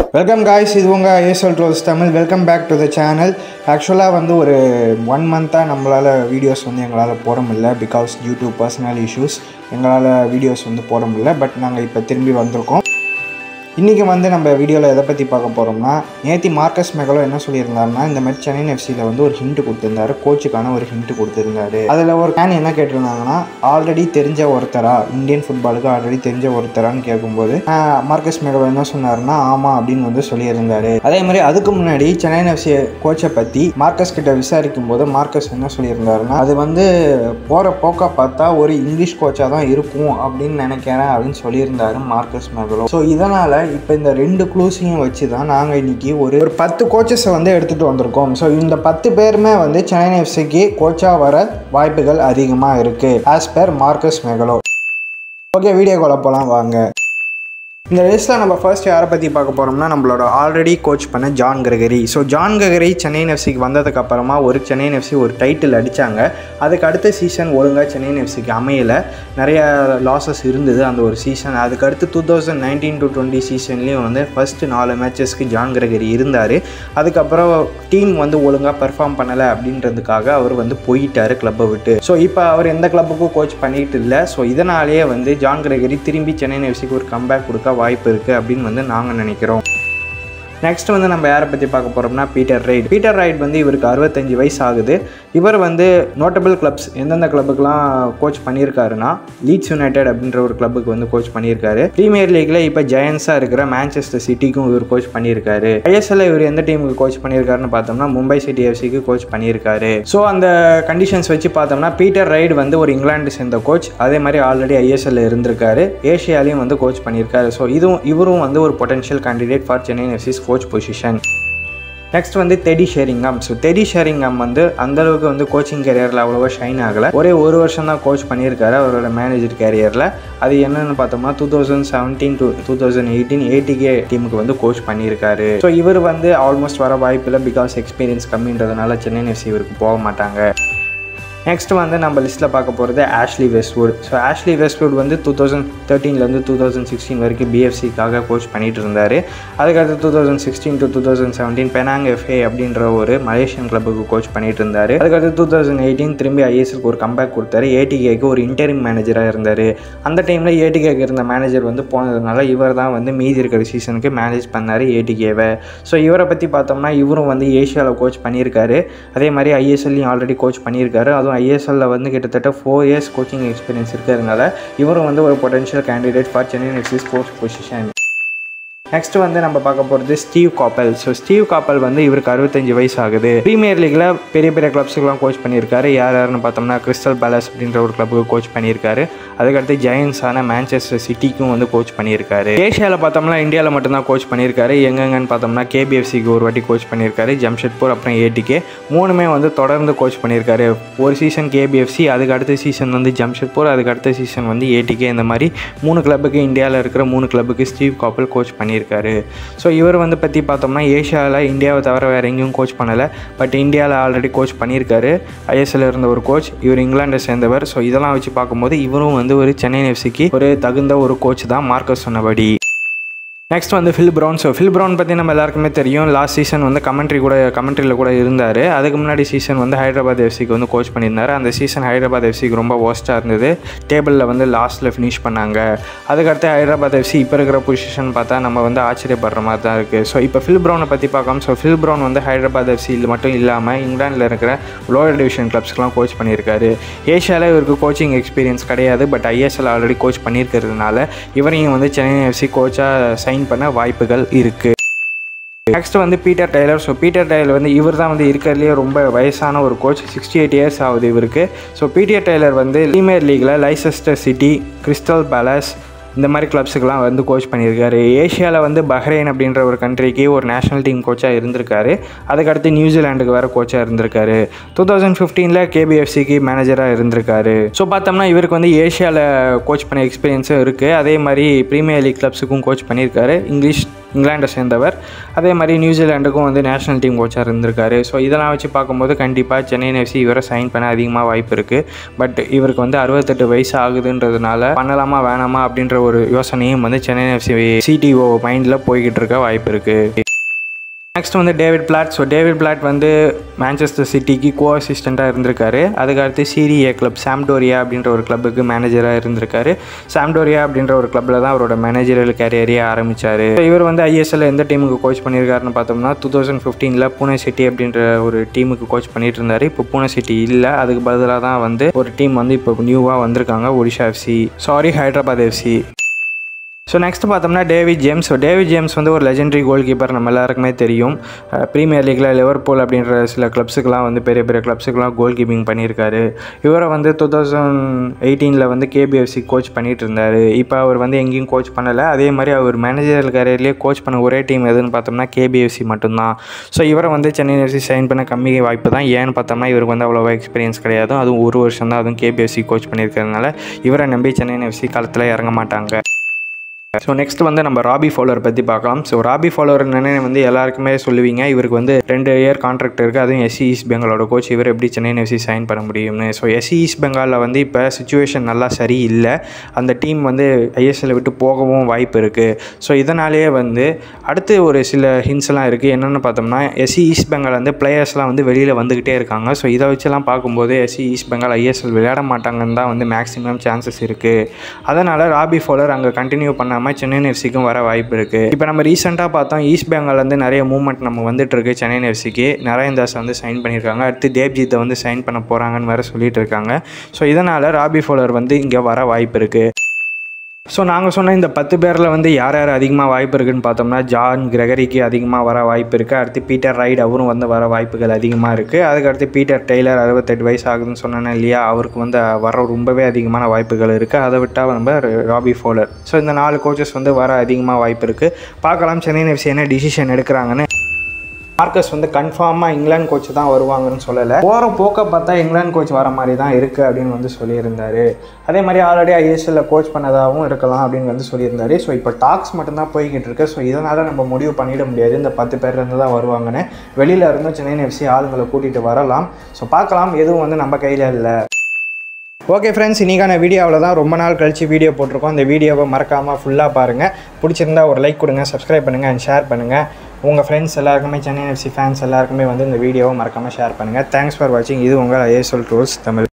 welcome guys இது உங்கள் Esal trolls Tamil welcome back to the channel ஆக்சுவலாக வந்து ஒரு ஒன் மந்த்தாக நம்மளால் வீடியோஸ் வந்து எங்களால் போட முடியல because due to personal issues எங்களால் வீடியோஸ் வந்து போட முடியல பட் நாங்கள் இப்போ திரும்பி வந்திருக்கோம் இன்றைக்கி வந்து நம்ம வீடியோவில் எதை பற்றி பார்க்க போகிறோம்னா நேத்தி மார்க்கஸ் மெகலோ என்ன சொல்லியிருந்தாருன்னா இந்த மாதிரி சென்னை எஃப்சியில் வந்து ஒரு ஹிண்ட் கொடுத்துருந்தாரு கோச்சுக்கான ஒரு ஹிண்ட் கொடுத்துருந்தாரு அதில் ஒரு ஃபேன் என்ன கேட்டிருந்தாங்கன்னா ஆல்ரெடி தெரிஞ்ச ஒருத்தரா இந்தியன் ஃபுட்பாலுக்கு ஆல்ரெடி தெரிஞ்ச ஒருத்தரான்னு கேட்கும்போது ஆஹ், மார்க்கஸ் மெகலோ என்ன சொன்னாருன்னா ஆமாம் அப்படின்னு வந்து சொல்லியிருந்தாரு அதே மாதிரி அதுக்கு முன்னாடி சென்னை எஃப்சி கோச்சை பற்றி மார்க்கஸ் கிட்ட விசாரிக்கும் போது மார்க்கஸ் என்ன சொல்லியிருந்தாருன்னா அது வந்து போகிற போக்கை பார்த்தா ஒரு இங்கிலீஷ் கோச்சாக தான் இருக்கும் அப்படின்னு நினைக்கிறேன் அப்படின்னு சொல்லியிருந்தாரு மார்க்கஸ் மெகலோ ஸோ இதனால் இப்போ இந்த ரெண்டு க்ளூஸையும் வச்சு தான் நாங்கள் இன்னைக்கு ஒரு ஒரு பத்து கோச்சஸை வந்து எடுத்துகிட்டு வந்திருக்கோம் ஸோ இந்த பத்து பேருமே வந்து சென்னை எஃப்சிக்கு கோச்சாக வர வாய்ப்புகள் அதிகமாக இருக்குது as per Marcus Mergulhao okay வீடியோக்குள்ள போகலாம் வாங்க இந்த லிஸ்ட்டில் நம்ம ஃபர்ஸ்ட் யாரை பற்றி பார்க்க போகிறோம்னா நம்மளோட ஆல்ரெடி கோச் பண்ண John Gregory so John Gregory Chennai எஃப்சிக்கு வந்ததுக்கு அப்புறமா ஒரு சென்னை எஃப்சி ஒரு டைட்டில் அடித்தாங்க அதுக்கு அடுத்த சீசன் ஒழுங்காக சென்னை எஃப்சிக்கு அமையல நிறைய லாசஸ் இருந்தது அந்த ஒரு சீசன் அதுக்கு அடுத்து two thousand nineteen to twenty சீசன்லேயும் வந்து ஃபஸ்ட்டு நாலு மேட்சஸ்க்கு ஜான் கிரகரி இருந்தார் அதுக்கப்புறம் டீம் வந்து ஒழுங்காக பெர்ஃபார்ம் பண்ணலை அப்படின்றதுக்காக அவர் வந்து போயிட்டார் கிளப்பை விட்டு ஸோ இப்போ அவர் எந்த கிளப்புக்கும் கோச் பண்ணிட்டு இல்லை ஸோ இதனாலேயே வந்து ஜான் கிரகரி திரும்பி சென்னை எஃப்சிக்கு ஒரு கம்பேக் கொடுக்க வாய்ப்பு இருக்குது அப்படின்னு வந்து நாங்கள் நினைக்கிறோம் நெக்ஸ்ட் வந்து நம்ம யாரை பற்றி பார்க்க போகிறோம்னா பீட்டர் ரைட் பீட்டர் ரைட் வந்து இவருக்கு அறுபத்தஞ்சு வயசு ஆகுது இவர் வந்து நோட்டபிள் கிளப்ஸ் எந்தெந்த கிளப்புக்கெலாம் கோச் பண்ணியிருக்காருன்னா லீட்ஸ் யுனைடெட் அப்படின்ற ஒரு கிளப்புக்கு வந்து கோச் பண்ணியிருக்காரு ப்ரீமியர் லீக்ல இப்போ ஜெயன்ஸாக இருக்கிற மேன்செஸ்டர் சிட்டிக்கும் இவர் கோச் பண்ணியிருக்காரு ஐஎஸ்எல்ல இவர் எந்த டீமுக்கு கோச் பண்ணியிருக்காருன்னு பார்த்தோம்னா மும்பை சிட்டி எஃப்சிக்கு கோச் பண்ணியிருக்காரு ஸோ அந்த கண்டிஷன்ஸ் வச்சு பார்த்தோம்னா பீட்டர் ரைட் வந்து ஒரு இங்கிலாந்து சேர்ந்த கோச் அதே மாதிரி ஆல்ரெடி ஐஎஸ்எல்ல இருந்திருக்காரு ஏஷியாலையும் வந்து கோச் பண்ணியிருக்காரு ஸோ இதுவும் இவரும் வந்து ஒரு potential candidate for Chennai FC's coach position next வந்து தெடி ஷேரிங்கம் ஸோ தெடி ஷேரிங்கம் வந்து அந்த அளவுக்கு வந்து கோச்சிங் கேரியரில் அவ்வளோவா ஷைன் ஆகலை ஒரே ஒரு வருஷம் தான் கோச் பண்ணியிருக்காரு அவரோட மேனேஜர் கேரியரில் அது என்னென்னு பார்த்தோம்னா two thousand seventeen to two thousand eighteen ATK டீமுக்கு வந்து கோச் பண்ணியிருக்காரு ஸோ இவர் வந்து ஆல்மோஸ்ட் வர வாய்ப்பில்லை பிகாஸ் எக்ஸ்பீரியன்ஸ் கம்மின்றதுனால சென்னை எஃப்சி இவருக்கு போக மாட்டாங்க நெக்ஸ்ட் வந்து நம்ம லிஸ்ட்டில் பார்க்க போகிறது Ashley Westwood so Ashley Westwood வந்து டூ தௌசண்ட் தேர்ட்டீன்லேருந்து டூ தௌசண்ட் சிக்ஸ்டீன் வரைக்கும் பிஎஃப்சிக்காக கோச் பண்ணிட்டு இருந்தார் அதுக்கடுத்து two thousand sixteen to two thousand seventeen Penang FA அப்படின்ற ஒரு மலேசியன் கிளப்புக்கு கோச் பண்ணிட்டு இருந்தார் அதுக்கடுத்து டூ தௌசண்ட் எயிட்டீன் திரும்பி ஐஎஸ்எல்க்கு ஒரு கம்பேக் கொடுத்தாரு ஏடிகேக்கு ஒரு இன்டரிம் மேனேஜராக இருந்தார் அந்த டைமில் ஏடிகேக்கு இருந்த மேனேஜர் வந்து போனதுனால இவர் தான் வந்து மீதி இருக்கிற சீசனுக்கு மேனேஜ் பண்ணார் ஏடிகேவை ஸோ இவரை பற்றி பார்த்தோம்னா இவரும் வந்து ஏஷியாவில் கோச் பண்ணியிருக்காரு அதே மாதிரி ஐஎஸ்எல்லையும் ஆல்ரெடி கோச் பண்ணியிருக்காரு அதுவும் ஐஎஸ்எல்ல வந்து கிட்டத்தட்ட ஃபோர் இயர்ஸ் கோச்சிங் எக்ஸ்பீரியன்ஸ் இருக்கிறதுனால இவரும் வந்து ஒரு potential candidate for Chennai FC sports position next வந்து நம்ம பார்க்க போகிறது Steve Coppell so Steve Coppell வந்து இவருக்கு அறுபத்தஞ்சு வயசு ஆகுது ப்ரீமியர் லீக்ல பெரிய பெரிய கிளப்ஸுக்கெலாம் கோச் பண்ணியிருக்காரு யார் யாருன்னு பார்த்தோம்னா கிறிஸ்டல் பேலஸ் அப்படின்ற ஒரு கிளப்புக்கு கோச் பண்ணியிருக்காரு அதுக்கடுத்து ஜெயன்ஸான மேன்செஸ்டர் சிட்டிக்கும் வந்து கோச் பண்ணியிருக்காரு ஏஷியாவில் பார்த்தோம்னா இந்தியாவில் மட்டும்தான் கோச் பண்ணியிருக்காரு எங்கெங்கன்னு பார்த்தோம்னா கேபிஎஃப்சிக்கு ஒரு வாட்டி கோச் பண்ணியிருக்காரு ஜம்ஷெட்பூர் அப்புறம் ஏடிகே மூணுமே வந்து தொடர்ந்து கோச் பண்ணியிருக்காரு ஒரு சீசன் கேபிஎஃப்சி அதுக்கு அடுத்த சீசன் வந்து ஜம்ஷெட்பூர் அதுக்கு அடுத்த சீசன் வந்து ஏடிகே இந்த மாதிரி மூணு கிளப்புக்கு இந்தியாவில் இருக்கிற மூணு கிளப்புக்கு ஸ்டீவ் காப்பல் கோச் பண்ணியிருக்காரு ஸோ இவர் வந்து பற்றி பார்த்தோம்னா ஏஷியாவில் இந்தியாவை தவிர வேறு எங்கேயும் கோச் பண்ணலை பட் இந்தியாவில் ஆல்ரெடி கோச் பண்ணியிருக்காரு ஐஎஸ்எல் இருந்த ஒரு கோச் இவர் இங்கிலாண்டை சேர்ந்தவர் ஸோ இதெல்லாம் வச்சு பார்க்கும்போது இவரும் வந்து ஒரு சென்னை எஃப்சிக்கு ஒரு தகுந்த ஒரு கோச் தான் மார்க்கஸ் சொன்னபடி நெக்ஸ்ட் வந்து Phil Brown so Phil Brown பற்றி நம்ம எல்லாருக்குமே தெரியும் லாஸ்ட் சீசன் வந்து கமெண்ட்ரி கூட கமெண்ட்ரியில் கூட இருந்தார் அதுக்கு முன்னாடி சீசன் வந்து ஹைதராபாத் எஃப்சிக்கு வந்து கோச் பண்ணியிருந்தார் அந்த சீசன் ஹைதராபாத் எஃப்சிக்கு ரொம்ப ஒஸ்ட்டாக இருந்தது டேபிளில் வந்து லாஸ்ட்டில் ஃபினிஷ் பண்ணாங்க அதுக்கடுத்து ஹைதராபாத் எஃப்சி இப்போ இருக்கிற பொசிஷன் பார்த்தா நம்ம வந்து ஆச்சரியப்படுற மாதிரி தான் இருக்குது ஸோ இப்போ ஃபில் ப்ரௌனை பற்றி பார்க்காம ஸோ ஃபில் ப்ரௌன் வந்து ஹைதராபாத் எஃப்சி மட்டும் இல்லாமல் இங்கிலாந்தில் இருக்கிற லோயர் டிவிஷன் கிளப்ஸ்க்குலாம் கோச் பண்ணியிருக்காரு ஏஷியாவில் இவருக்கு கோச்சிங் எக்ஸ்பீரியன்ஸ் கிடையாது பட் ஐஎஸ்எல் ஆல்ரெடி கோச் பண்ணியிருக்கிறதுனால இவரையும் வந்து சென்னை எஃப்சி கோச்சாக சைன் பண்ண வாய்ப்புகள் இருக்குது நெக்ஸ்ட் வந்து Peter Taylor so Peter Taylor வந்து இவர் தான் வந்து இருக்கிறதுலேயே ரொம்ப வயசான ஒரு கோச் சிக்ஸ்டி எயிட் இயர்ஸ் ஆகுது இவருக்கு ஸோ பீட்டர் டெய்லர் வந்து ப்ரீமியர் லீக்கில் லைசெஸ்டர் சிட்டி கிறிஸ்டல் பேலஸ் இந்த மாதிரி கிளப்ஸுக்கெலாம் வந்து கோச் பண்ணியிருக்காரு ஏஷியாவில் வந்து பஹ்ரைன் அப்படின்ற ஒரு கண்ட்ரிக்கு ஒரு நேஷனல் டீம் கோச்சாக இருந்திருக்காரு அதுக்கடுத்து நியூசிலாண்டுக்கு வேறு கோச்சாக இருந்திருக்காரு டூ தௌசண்ட் ஃபிஃப்டீனில் கேபிஎஃப்சிக்கு மேனேஜராக இருந்திருக்காரு ஸோ பார்த்தோம்னா இவருக்கு வந்து ஏஷியாவில் கோச் பண்ண எக்ஸ்பீரியன்ஸும் இருக்குது அதே மாதிரி ப்ரீமியர் லீக் கிளப்ஸுக்கும் கோச் பண்ணியிருக்காரு இங்கிலீஷ் இங்கிலாண்டை சேர்ந்தவர் அதே மாதிரி நியூசிலாண்டுக்கும் வந்து நேஷனல் டீம் கோச்சாக இருந்திருக்காரு ஸோ இதெல்லாம் வச்சு பார்க்கும்போது கண்டிப்பாக சென்னை எஃப்சி இவரை சைன் பண்ண அதிகமாக வாய்ப்பு இருக்குது பட் இவருக்கு வந்து அறுபத்தெட்டு வயசு ஆகுதுன்றதுனால பண்ணலாமா வேணாமா அப்படின்ற அப்படின்ற ஒரு யோசனையும் வந்து சென்னை எஃப்சி சிடிஓ மைண்டில் போய்கிட்டு இருக்க வாய்ப்பு இருக்குது நெக்ஸ்ட் வந்து David Platt so David Platt வந்து மேன்செஸ்டர் சிட்டிக்கு கோ அசிஸ்டண்ட்டாக இருந்திருக்காரு அதுக்கடுத்து சீரி ஏ கிளப் சாம்டோரியா அப்படின்ற ஒரு கிளப்புக்கு மேனேஜராக இருந்திருக்காரு சாம்டோரியா அப்படின்ற ஒரு கிளப்பில் தான் அவரோட மேனேஜரல் கேரியரே ஆரம்பித்தார் இவர் வந்து ஐஎஸ்எல் எந்த டீமுக்கு கோச் பண்ணியிருக்காருன்னு பார்த்தோம்னா டூ தௌசண்ட் ஃபிஃப்டீனில் பூனே சிட்டி அப்படின்ற ஒரு டீமுக்கு கோச் பண்ணிட்டு இருந்தார் இப்போ பூனே சிட்டி இல்லை அதுக்கு பதிலாக தான் வந்து ஒரு டீம் வந்து இப்போ நியூவாக வந்திருக்காங்க Odisha FC sorry Hyderabad FC so next பார்த்தோம்னா David James so David James வந்து ஒரு லெஜெண்டரி கோல் கீப்பர் நம்ம எல்லாருக்குமே தெரியும் ப்ரீமியர் லீக்கில் லிவர்பூல் அப்படின்ற சில கிளப்ஸுக்கெலாம் வந்து பெரிய பெரிய கிளப்ஸுக்கெலாம் கோல் கீப்பிங் பண்ணியிருக்காரு இவரை வந்து டூ தௌசண்ட் எயிட்டீனில் வந்து கேபிஎஃப்சி கோச் பண்ணிட்டு இருந்தார் இப்போ அவர் வந்து எங்கேயும் கோச் பண்ணலை அதே மாதிரி அவர் மேனேஜர் கரியர்லேயே கோச் பண்ண ஒரே டீம் எதுன்னு பார்த்தோம்னா கேபிஎஃப்சி மட்டும்தான் ஸோ இவரை வந்து சென்னை எஃப்சி சைன் பண்ண கம்மி வாய்ப்பு தான் ஏன்னு பார்த்தோம்னா இவருக்கு வந்து அவ்வளோவா எக்ஸ்பீரியன்ஸ் கிடையாது அதுவும் ஒரு வருஷம் தான் அதுவும் கேபிஎஃப்சி கோச் பண்ணியிருக்கிறதுனால இவரை நம்பி சென்னை எஃப்சி காலத்தில் இறங்க மாட்டாங்க ஸோ நெக்ஸ்ட் வந்து நம்ம ராபி ஃபாலோவர் பற்றி பார்க்கலாம் ஸோ ராபி ஃபாலோவர் என்னென்னு வந்து எல்லாருக்குமே சொல்லுவீங்க இவருக்கு வந்து ரெண்டு இயர் கான்ட்ராக்ட் இருக்குது அதுவும் எஸ்சி ஈஸ்ட் பெங்காலோட கோச் இவர் எப்படி சென்னை எஃப்சி சைன் பண்ண முடியும்னு ஸோ எஸ்சி ஈஸ்ட் பெங்காலில் வந்து இப்போ சுச்சுவேஷன் நல்லா சரி இல்லை அந்த டீம் வந்து ஐஎஸ்எல்லை விட்டு போகவும் வாய்ப்பு இருக்குது ஸோ இதனாலேயே வந்து அடுத்து ஒரு சில ஹின்ஸ்லாம் இருக்குது என்னென்னு பார்த்தோம்னா எஸ்சி ஈஸ்ட் பெங்கால் வந்து பிளேயர்ஸ்லாம் வந்து வெளியில் வந்துக்கிட்டே இருக்காங்க ஸோ இதை வச்செல்லாம் பார்க்கும்போது எஸ்சி ஈஸ்ட் பெங்கால் ஐஎஸ்எல் விளையாட மாட்டாங்கன்னு தான் வந்து மேக்ஸிமம் சான்சஸ் இருக்குது அதனால் ராபி ஃபாலர் அங்கே கண்டினியூ பண்ணாமல் சென்னை எஃப்சிக்கும் வர வாய்ப்பு இருக்குது இப்போ நம்ம ரீசெண்டாக பார்த்தோம் ஈஸ்ட் பெங்கால்லேருந்து நிறைய மூவ்மெண்ட் நம்ம வந்துட்டு இருக்கு சென்னை எஃப்சிக்கு நரேன் தாஸ் வந்து சைன் பண்ணியிருக்காங்க அடுத்து தேவ்ஜித்தை வந்து சைன் பண்ண போகிறாங்கன்னு வேறு சொல்லிட்டு இருக்காங்க ஸோ இதனால் ராபி ஃபாலர் வந்து இங்கே வர வாய்ப்பு இருக்குது ஸோ நாங்கள் சொன்ன இந்த பத்து பேரில் வந்து யார் யார் அதிகமாக வாய்ப்பு இருக்குன்னு பார்த்தோம்னா ஜான் கிரெகரிக்கு அதிகமாக வர வாய்ப்பு இருக்குது அடுத்து பீட்டர் ரைட் அவரும் வந்து வர வாய்ப்புகள் அதிகமாக இருக்குது அதுக்கடுத்து பீட்டர் டெய்லர் அறுபத்தெட்டு வயசு ஆகுதுன்னு சொன்னேன் இல்லையா அவருக்கு வந்து வர ரொம்பவே அதிகமான வாய்ப்புகள் இருக்குது அதை விட்டால் நம்ம ராபி ஃபோலர் ஸோ இந்த நாலு கோச்சஸ் வந்து வர அதிகமாக வாய்ப்பு இருக்குது பார்க்கலாம் சென்னை எஃப்சி என்ன டிசிஷன் எடுக்கிறாங்கன்னு மார்க்கஸ் வந்து கன்ஃபார்மாக இங்கிலாந்து கோச் தான் வருவாங்கன்னு சொல்லலை போகிற போக்க பார்த்தா இங்கிலாந்து கோச் வர மாதிரி தான் இருக்குது அப்படின்னு வந்து சொல்லியிருந்தாரு அதே மாதிரி ஆல்ரெடி ஐஎஸ்எல்ல கோச் பண்ணதாகவும் இருக்கலாம் அப்படின்னு வந்து சொல்லியிருந்தாரு ஸோ இப்போ டாக்ஸ் மட்டும்தான் போய்கிட்டு இருக்கு ஸோ இதனால் நம்ம முடிவு பண்ணிட முடியாது இந்த பத்து பேர் இருந்து தான் வருவாங்கன்னு வெளியில் இருந்தும் சென்னை எஃப்சி ஆளுங்களை கூட்டிகிட்டு வரலாம் ஸோ பார்க்கலாம் எதுவும் வந்து நம்ம கையில் இல்லை ஓகே ஃப்ரெண்ட்ஸ் இன்றைக்கான வீடியோவில் தான் ரொம்ப நாள் கழித்து வீடியோ போட்டிருக்கோம் இந்த வீடியோவை மறக்காமல் ஃபுல்லாக பாருங்கள் பிடிச்சிருந்தா ஒரு லைக் கொடுங்க சப்ஸ்கிரைப் பண்ணுங்கள் அண்ட் ஷேர் பண்ணுங்கள் உங்கள் ஃப்ரெண்ட்ஸ் எல்லாருக்குமே சென்னை எஃப்சி ஃபேன்ஸ் எல்லாருக்குமே வந்து இந்த வீடியோவை மறக்காமல் ஷேர் பண்ணுங்கள் தேங்க்ஸ் ஃபார் வாட்சிங் இது உங்கள் ஐஎஸ்எல் டூர்ஸ் தமிழ்